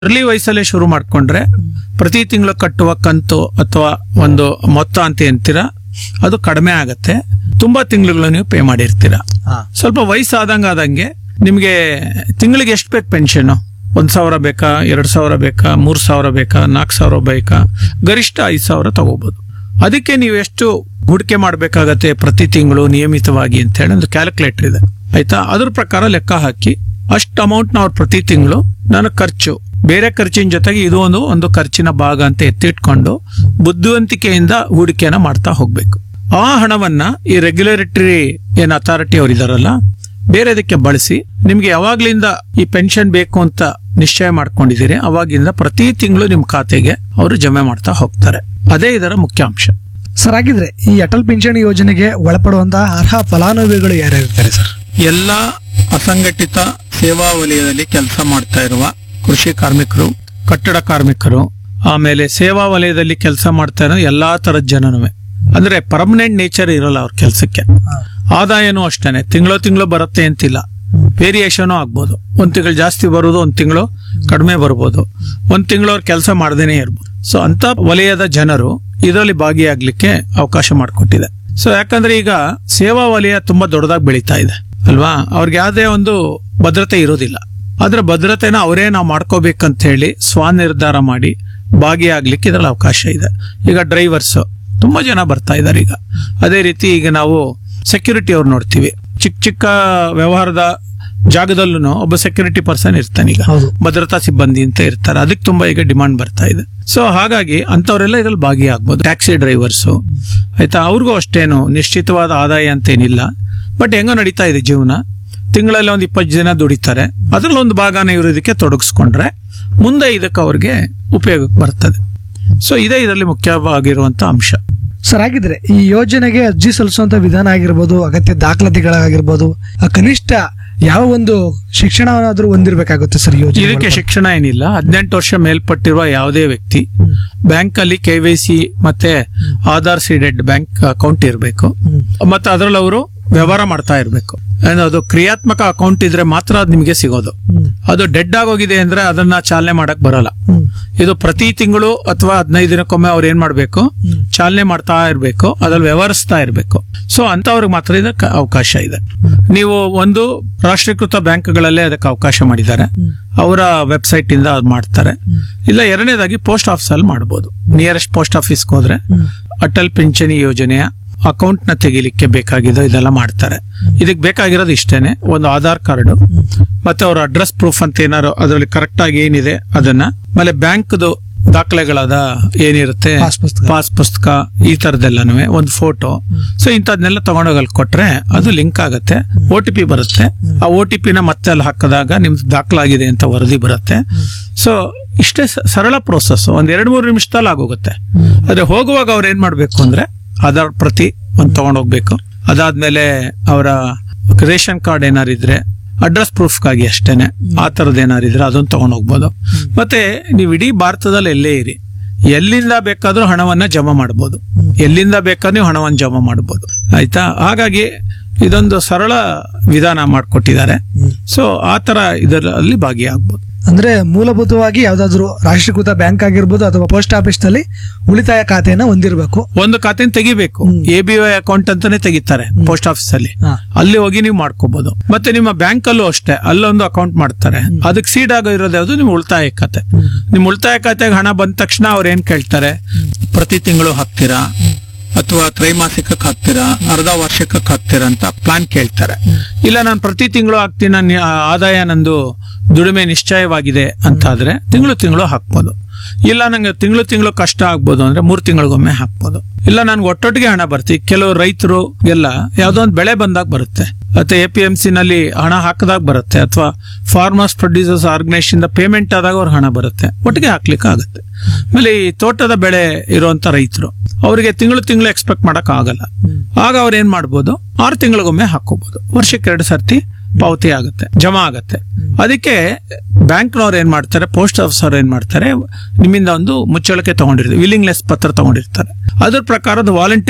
Early ವಯಸ್ಸಲ್ಲೇ ಶುರು ಮಾಡ್ಕೊಂಡ್ರೆ ಪ್ರತಿ ತಿಂಗಳು ಕಟ್ಟುವ ಕಂತು ಅಥವಾ ಒಂದು ಮೊತ್ತ ಅಂತ ಅಂತೀರಾ ಅದು ಕಡಿಮೆ ಆಗತ್ತೆ ತುಂಬಾ ತಿಂಗಳುಗಳು ನೀವು ಪೇ ಮಾಡಿರ್ತೀರಾ ಹಾ. ಸ್ವಲ್ಪ ವಯಸ್ಸಾದಂಗ ಆದಂಗೆ ನಿಮ್ಗೆ ತಿಂಗಳಿಗೆ ಎಷ್ಟು ಬೇಕು ಪೆನ್ಷನ್ ಒಂದ್ ಸಾವಿರ ಬೇಕಾ ಎರಡ್ ಸಾವಿರ ಬೇಕಾ ಮೂರ್ ಸಾವಿರ ಬೇಕಾ ನಾಲ್ಕು ಸಾವಿರ ಬೇಕಾ ಗರಿಷ್ಠ ಐದ್ ಸಾವಿರ ತಗೋಬಹುದು ಅದಕ್ಕೆ ನೀವು ಎಷ್ಟು ಹೂಡಿಕೆ ಮಾಡಬೇಕಾಗತ್ತೆ ಪ್ರತಿ ತಿಂಗಳು ನಿಯಮಿತವಾಗಿ ಅಂತ ಹೇಳಿ ಒಂದು ಕ್ಯಾಲ್ಕುಲೇಟರ್ ಇದೆ ಆಯ್ತಾ ಅದ್ರ ಪ್ರಕಾರ ಲೆಕ್ಕ ಹಾಕಿ ಅಷ್ಟು ಅಮೌಂಟ್ ನಾವು ಪ್ರತಿ ತಿಂಗಳು ನನ್ನ ಖರ್ಚು ಬೇರೆ ಖರ್ಚಿನ ಜೊತೆಗೆ ಇದು ಒಂದು ಒಂದು ಖರ್ಚಿನ ಭಾಗ ಅಂತ ಎತ್ತಿಟ್ಕೊಂಡು ಬುದ್ಧಿವಂತಿಕೆಯಿಂದ ಹೂಡಿಕೆಯನ್ನ ಮಾಡ್ತಾ ಹೋಗ್ಬೇಕು ಆ ಹಣವನ್ನ ಈ ರೆಗ್ಯುಲೇಟರಿ ಏನ್ ಅಥಾರಿಟಿ ಅವ್ರು ಇದಾರಲ್ಲ ಬೇರೆದಕ್ಕೆ ಬಳಸಿ ನಿಮ್ಗೆ ಯಾವಾಗ್ಲಿಂದ ಈ ಪೆನ್ಷನ್ ಬೇಕು ಅಂತ ನಿಶ್ಚಯ ಮಾಡ್ಕೊಂಡಿದ್ದೀರಿ ಅವಾಗಿಂದ ಪ್ರತಿ ತಿಂಗಳು ನಿಮ್ ಖಾತೆಗೆ ಅವರು ಜಮೆ ಮಾಡ್ತಾ ಹೋಗ್ತಾರೆ ಅದೇ ಇದರ ಮುಖ್ಯ ಅಂಶ ಸರ್ ಹಾಗಿದ್ರೆ ಈ ಅಟಲ್ ಪಿಂಚಣಿ ಯೋಜನೆಗೆ ಒಳಪಡುವಂತಹ ಅರ್ಹ ಫಲಾನುಭವಿಗಳು ಯಾರ್ಯಾರಿರ್ತಾರೆ ಸರ್ ಎಲ್ಲ ಅಸಂಘಟಿತ ಸೇವಾ ವಲಯದಲ್ಲಿ ಕೆಲಸ ಮಾಡ್ತಾ ಇರುವ ಕೃಷಿ ಕಾರ್ಮಿಕರು ಕಟ್ಟಡ ಕಾರ್ಮಿಕರು ಆಮೇಲೆ ಸೇವಾ ವಲಯದಲ್ಲಿ ಕೆಲಸ ಮಾಡ್ತಾ ಇರೋ ಎಲ್ಲಾ ತರದ ಜನನೂ ಅಂದ್ರೆ ಪರ್ಮನೆಂಟ್ ನೇಚರ್ ಇರಲ್ಲ ಅವ್ರ ಕೆಲಸಕ್ಕೆ ಆದಾಯನೂ ಅಷ್ಟೇನೆ ತಿಂಗಳು ತಿಂಗಳು ಬರುತ್ತೆ ಅಂತಿಲ್ಲ ವೇರಿಯೇಷನ್ ಆಗ್ಬೋದು ಒಂದ್ ತಿಂಗಳು ಜಾಸ್ತಿ ಬರೋದು ಒಂದ್ ತಿಂಗಳು ಕಡಿಮೆ ಬರ್ಬೋದು ಒಂದ್ ತಿಂಗಳು ಅವ್ರು ಕೆಲಸ ಮಾಡದೇನೆ ಇರ್ಬೋದು ಸೊ ಅಂತ ವಲಯದ ಜನರು ಇದರಲ್ಲಿ ಭಾಗಿಯಾಗ್ಲಿಕ್ಕೆ ಅವಕಾಶ ಮಾಡಿಕೊಟ್ಟಿದೆ ಸೊ ಯಾಕಂದ್ರೆ ಈಗ ಸೇವಾ ವಲಯ ತುಂಬಾ ದೊಡ್ಡದಾಗಿ ಬೆಳೀತಾ ಇದೆ ಅಲ್ವಾ ಅವ್ರಿಗೆ ಯಾವುದೇ ಒಂದು ಭದ್ರತೆ ಇರೋದಿಲ್ಲ ಆದ್ರೆ ಭದ್ರತೆನ ಅವರೇ ನಾವು ಮಾಡ್ಕೋಬೇಕಂತ ಹೇಳಿ ಸ್ವನಿರ್ಧಾರ ಮಾಡಿ ಭಾಗಿಯಾಗ್ಲಿಕ್ಕೆ ಇದರಲ್ಲಿ ಅವಕಾಶ ಇದೆ ಈಗ ಡ್ರೈವರ್ಸ್ ತುಂಬಾ ಜನ ಬರ್ತಾ ಇದ್ದಾರೆ ಈಗ ಅದೇ ರೀತಿ ಈಗ ನಾವು ಸೆಕ್ಯೂರಿಟಿ ಅವ್ರು ನೋಡ್ತೀವಿ ಚಿಕ್ಕ ಚಿಕ್ಕ ವ್ಯವಹಾರದ ಜಾಗದಲ್ಲೂ ಒಬ್ಬ ಸೆಕ್ಯೂರಿಟಿ ಪರ್ಸನ್ ಇರ್ತಾನೆ ಈಗ ಹೌದು. ಭದ್ರತಾ ಸಿಬ್ಬಂದಿ ಅಂತ ಇರ್ತಾರೆ ಅದಕ್ಕೆ ತುಂಬಾ ಈಗ ಡಿಮಾಂಡ್ ಬರ್ತಾ ಇದೆ ಸೊ ಹಾಗಾಗಿ ಅಂತವರೆಲ್ಲ ಇದ್ರಲ್ಲಿ ಭಾಗಿಯಾಗ್ಬೋದು ಟ್ಯಾಕ್ಸಿ ಡ್ರೈವರ್ಸು ಆಯ್ತಾ ಅವ್ರಿಗೂ ಅಷ್ಟೇನು ನಿಶ್ಚಿತವಾದ ಆದಾಯ ಅಂತೇನಿಲ್ಲ ಬಟ್ ಹೆಂಗೋ ನಡೀತಾ ಇದೆ ಜೀವನ ತಿಂಗಳಲ್ಲಿ ಒಂದು ಇಪ್ಪತ್ತು ಜನ ದುಡಿತಾರೆ ಅದ್ರಲ್ಲಿ ಒಂದು ಭಾಗನ ಇವರು ಇದಕ್ಕೆ ತೊಡಗಿಸ್ಕೊಂಡ್ರೆ ಮುಂದೆ ಇದಕ್ಕೆ ಅವ್ರಿಗೆ ಉಪಯೋಗಕ್ಕೆ ಬರ್ತದೆ ಸೊ ಇದೇ ಇದರಲ್ಲಿ ಮುಖ್ಯವಾಗಿರುವಂತ ಅಂಶ ಸರ್ ಹಾಗಿದ್ರೆ ಈ ಯೋಜನೆಗೆ ಅರ್ಜಿ ಸಲ್ಲಿಸುವಂತ ವಿಧಾನ ಆಗಿರ್ಬೋದು ಅಗತ್ಯ ದಾಖಲಾತಿಗಳಾಗಿರ್ಬೋದು ಆ ಕನಿಷ್ಠ ಯಾವ ಒಂದು ಶಿಕ್ಷಣವಾದ್ರೂ ಹೊಂದಿರಬೇಕಾಗುತ್ತೆ ಸರ್ ಈ ಯೋಜನೆ ಇದಕ್ಕೆ ಶಿಕ್ಷಣ ಏನಿಲ್ಲ ಹದಿನೆಂಟು ವರ್ಷ ಮೇಲ್ಪಟ್ಟಿರುವ ಯಾವುದೇ ವ್ಯಕ್ತಿ ಬ್ಯಾಂಕ್ ಅಲ್ಲಿ ಕೆ ವೈ ಸಿ ಮತ್ತೆ ಆಧಾರ್ ಸೀಡೆಡ್ ಬ್ಯಾಂಕ್ ಅಕೌಂಟ್ ಇರಬೇಕು ಹ್ಮ್. ಮತ್ತೆ ಅದರಲ್ಲಿ ಅವರು ವ್ಯವಹಾರ ಮಾಡ್ತಾ ಇರಬೇಕು ಅದು ಕ್ರಿಯಾತ್ಮಕ ಅಕೌಂಟ್ ಇದ್ರೆ ಮಾತ್ರ ಅದು ನಿಮಗೆ ಸಿಗೋದು ಹ್ಮ್. ಅದು ಡೆಡ್ ಆಗೋಗಿದೆ ಅಂದ್ರೆ ಅದನ್ನ ಚಾಲನೆ ಮಾಡಕ್ ಬರಲ್ಲ ಹ್ಮ್. ಇದು ಪ್ರತಿ ತಿಂಗಳು ಅಥವಾ ಹದಿನೈದು ದಿನಕ್ಕೊಮ್ಮೆ ಅವ್ರು ಏನ್ ಮಾಡ್ಬೇಕು ಚಾಲನೆ ಮಾಡ್ತಾ ಇರಬೇಕು ಅದ್ರಲ್ಲಿ ವ್ಯವಹರಿಸ್ತಾ ಇರಬೇಕು ಸೊ ಅಂತವ್ರಿಗೆ ಮಾತ್ರ ಇದಕ್ಕೆ ಅವಕಾಶ ಇದೆ ನೀವು ಒಂದು ರಾಷ್ಟ್ರೀಕೃತ ಬ್ಯಾಂಕ್ಗಳಲ್ಲೇ ಅದಕ್ಕೆ ಅವಕಾಶ ಮಾಡಿದ್ದಾರೆ ಅವರ ವೆಬ್ಸೈಟ್ ಇಂದ ಅದು ಮಾಡ್ತಾರೆ ಇಲ್ಲ ಎರಡನೇದಾಗಿ ಪೋಸ್ಟ್ ಆಫೀಸ್ ಅಲ್ಲಿ ಮಾಡಬಹುದು ನಿಯರೆಸ್ಟ್ ಪೋಸ್ಟ್ ಆಫೀಸ್ಗೆ ಹೋದ್ರೆ ಅಟಲ್ ಪಿಂಚಣಿ ಯೋಜನೆಯ ಅಕೌಂಟ್ ನ ತೆಗಿಲಿಕ್ಕೆ ಬೇಕಾಗಿದ್ದು ಇದೆಲ್ಲ ಮಾಡ್ತಾರೆ ಇದಕ್ಕೆ ಬೇಕಾಗಿರೋದು ಇಷ್ಟೇನೆ ಒಂದು ಆಧಾರ್ ಕಾರ್ಡ್ ಮತ್ತೆ ಅವ್ರ ಅಡ್ರೆಸ್ ಪ್ರೂಫ್ ಅಂತ ಏನಾರು ಅದರಲ್ಲಿ ಕರೆಕ್ಟ್ ಆಗಿ ಏನಿದೆ ಅದನ್ನ ಆಮೇಲೆ ಬ್ಯಾಂಕ್ದು ದಾಖಲೆಗಳಾದ ಏನಿರುತ್ತೆ ಪಾಸ್ ಪುಸ್ತಕ. ಪಾಸ್ ಪುಸ್ತಕ ಈ ತರದೆಲ್ಲನೂ ಒಂದು ಫೋಟೋ ಸೊ ಇಂಥದ್ನೆಲ್ಲ ತಗೊಂಡೋಗಿ ಅಲ್ಲಿ ಕೊಟ್ರೆ ಅದು ಲಿಂಕ್ ಆಗುತ್ತೆ ಒ ಟಿ ಪಿ ಬರುತ್ತೆ ಆ ಒ ಟಿ ಪಿನ ಮತ್ತೆ ಅಲ್ಲಿ ಹಾಕಿದಾಗ ನಿಮ್ದು ದಾಖಲಾಗಿದೆ ಅಂತ ವರದಿ ಬರುತ್ತೆ ಸೊ ಇಷ್ಟೇ ಸ- ಸರಳ ಪ್ರೋಸೆಸ್ ಒಂದ್ ಎರಡ್ ಮೂರು ನಿಮಿಷದಲ್ಲಿ ಆಗೋಗುತ್ತೆ ಆದ್ರೆ ಹೋಗುವಾಗ ಅವ್ರು ಏನ್ ಮಾಡ್ಬೇಕು ಅಂದ್ರೆ ಆಧಾರ್ ಪ್ರತಿ ಒಂದ್ ತಗೊಂಡೋಗ್ಬೇಕು ಅದಾದ್ಮೇಲೆ ಅವರ ರೇಷನ್ ಕಾರ್ಡ್ ಏನಾರಿದ್ರೆ ಅಡ್ರೆಸ್ ಪ್ರೂಫ್ಗಾಗಿ ಅಷ್ಟೇನೆ ಆ ತರದ್ ಏನಾರಿದ್ರೆ ಅದನ್ನ ತಗೊಂಡ್ ಹೋಗ್ಬೋದು ಮತ್ತೆ ನೀವು ಇಡೀ ಭಾರತದಲ್ಲಿ ಎಲ್ಲೇ ಇರಿ ಎಲ್ಲಿಂದ ಬೇಕಾದ್ರೂ ಹಣವನ್ನ ಜಮಾ ಮಾಡಬಹುದು ಎಲ್ಲಿಂದ ಬೇಕಾದ್ರೂ ನೀವು ಹಣವನ್ನು ಜಮಾ ಮಾಡಬಹುದು ಆಯ್ತಾ ಹಾಗಾಗಿ ಇದೊಂದು ಸರಳ ವಿಧಾನ ಮಾಡಿಕೊಟ್ಟಿದ್ದಾರೆ ಸೊ ಆ ತರ ಇದರಲ್ಲಿ ಭಾಗಿಯಾಗ್ಬೋದು ಅಂದ್ರೆ ಮೂಲಭೂತವಾಗಿ ಯಾವ್ದಾದ್ರು ರಾಷ್ಟ್ರೀಕೃತ ಬ್ಯಾಂಕ್ ಆಗಿರ್ಬೋದು ಅಥವಾ ಪೋಸ್ಟ್ ಆಫೀಸ್ ನಲ್ಲಿ ಉಳಿತಾಯ ಖಾತೆಯನ್ನ ಹೊಂದಿರಬೇಕು ಒಂದು ಖಾತೆನ ತೆಗಿಬೇಕು ಎ ಬಿ ವೈ ಅಕೌಂಟ್ ಅಂತಾನೆ ತೆಗಿತಾರೆ ಪೋಸ್ಟ್ ಆಫೀಸ್ ಅಲ್ಲಿ ಹಾ. ಅಲ್ಲಿ ಹೋಗಿ ನೀವು ಮಾಡ್ಕೋಬಹುದು ಮತ್ತೆ ನಿಮ್ಮ ಬ್ಯಾಂಕ್ ಅಲ್ಲೂ ಅಷ್ಟೇ ಅಲ್ಲೊಂದು ಅಕೌಂಟ್ ಮಾಡ್ತಾರೆ ಅದಕ್ಕೆ ಸೀಡ್ ಆಗೋ ಇರೋದು ಯಾವುದು ನಿಮ್ಮ ಉಳಿತಾಯ ಖಾತೆ ನಿಮ್ಮ ಉಳಿತಾಯ ಖಾತೆಗೆ ಹಣ ಬಂದ ತಕ್ಷಣ ಅವ್ರು ಏನ್ ಕೇಳ್ತಾರೆ ಪ್ರತಿ ತಿಂಗಳು ಹಾಕ್ತೀರಾ ಅಥವಾ ತ್ರೈಮಾಸಿಕಕ್ಕೆ ಹಾಕ್ತೀರಾ ಅರ್ಧ ವರ್ಷಕ್ಕೆ ಹಾಕ್ತೀರಾ ಅಂತ ಪ್ಲಾನ್ ಕೇಳ್ತಾರೆ ಇಲ್ಲ ನಾನು ಪ್ರತಿ ತಿಂಗಳು ಹಾಕ್ತೀನಿ ನನ್ನ ಆದಾಯ ನಂದು ದುಡಿಮೆ ನಿಶ್ಚಯವಾಗಿದೆ ಅಂತ ಆದ್ರೆ ತಿಂಗಳು ತಿಂಗಳು ಹಾಕ್ಬೋದು ಇಲ್ಲ ನಂಗೆ ತಿಂಗಳು ತಿಂಗಳು ಕಷ್ಟ ಆಗ್ಬೋದು ಅಂದ್ರೆ ಮೂರ್ ತಿಂಗಳಿಗೊಮ್ಮೆ ಹಾಕ್ಬೋದು ಇಲ್ಲ ನನ್ಗೆ ಒಟ್ಟೊಟ್ಟಿಗೆ ಹಣ ಬರ್ತಿ ಕೆಲವು ರೈತರು ಎಲ್ಲ ಯಾವ್ದೋ ಒಂದು ಬೆಳೆ ಬಂದಾಗ ಬರುತ್ತೆ ಮತ್ತೆ ಎ ಪಿ ಎಂ ಸಿ ನಲ್ಲಿ ಹಣ ಹಾಕಿದಾಗ ಬರುತ್ತೆ ಅಥವಾ ಫಾರ್ಮರ್ಸ್ ಪ್ರೊಡ್ಯೂಸರ್ಸ್ ಆರ್ಗನೈಸೇಷನ್ ಇಂದ ಪೇಮೆಂಟ್ ಆದಾಗ ಅವ್ರ ಹಣ ಬರುತ್ತೆ ಒಟ್ಟಿಗೆ ಹಾಕ್ಲಿಕ್ಕೆ ಆಗುತ್ತೆ ಆಮೇಲೆ ಈ ತೋಟದ ಬೆಳೆ ಇರುವಂತ ರೈತರು ಅವರಿಗೆ ತಿಂಗಳು ತಿಂಗಳು ಎಕ್ಸ್ಪೆಕ್ಟ್ ಮಾಡಕ್ ಆಗಲ್ಲ ಆಗ ಅವ್ರು ಏನ್ ಮಾಡ್ಬೋದು ಆರು ತಿಂಗಳಿಗೊಮ್ಮೆ ಹಾಕೋಬಹುದು ವರ್ಷಕ್ಕೆ ಎರಡು ಸರ್ತಿ ಪಾವತಿ ಆಗುತ್ತೆ ಜಮಾ ಆಗುತ್ತೆ ಅದಕ್ಕೆ ಬ್ಯಾಂಕ್ನವ್ರು ಏನ್ ಮಾಡ್ತಾರೆ ಪೋಸ್ಟ್ ಆಫೀಸ್ ಅವ್ರು ಏನ್ ಮಾಡ್ತಾರೆ ನಿಮ್ಮಿಂದ ಒಂದು ಮುಚ್ಚಳಿಕೆ ತಗೊಂಡಿರ್ತಾರೆ ವಿಲಿಂಗ್ಲೆಸ್ ಪತ್ರ ತಗೊಂಡಿರ್ತಾರೆ ಅದ್ರ ಪ್ರಕಾರದ ವಾಲಂಟ್ರಿ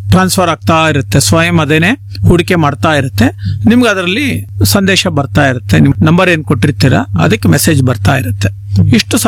ಟ್ರಾನ್ಸ್ಫರ್ ಆಗ್ತಾ ಇರುತ್ತೆ ಸ್ವಯಂ ಅದೇನೆ ಹೂಡಿಕೆ ಮಾಡ್ತಾ ಇರುತ್ತೆ ನಿಮ್ಗೆ ಅದರಲ್ಲಿ ಸಂದೇಶ ಬರ್ತಾ ಇರುತ್ತೆ ನಿಮ್ ನಂಬರ್ ಏನ್ ಕೊಟ್ಟಿರ್ತೀರಾ ಅದಕ್ಕೆ ಮೆಸೇಜ್ ಬರ್ತಾ ಇರುತ್ತೆ ಇಷ್ಟು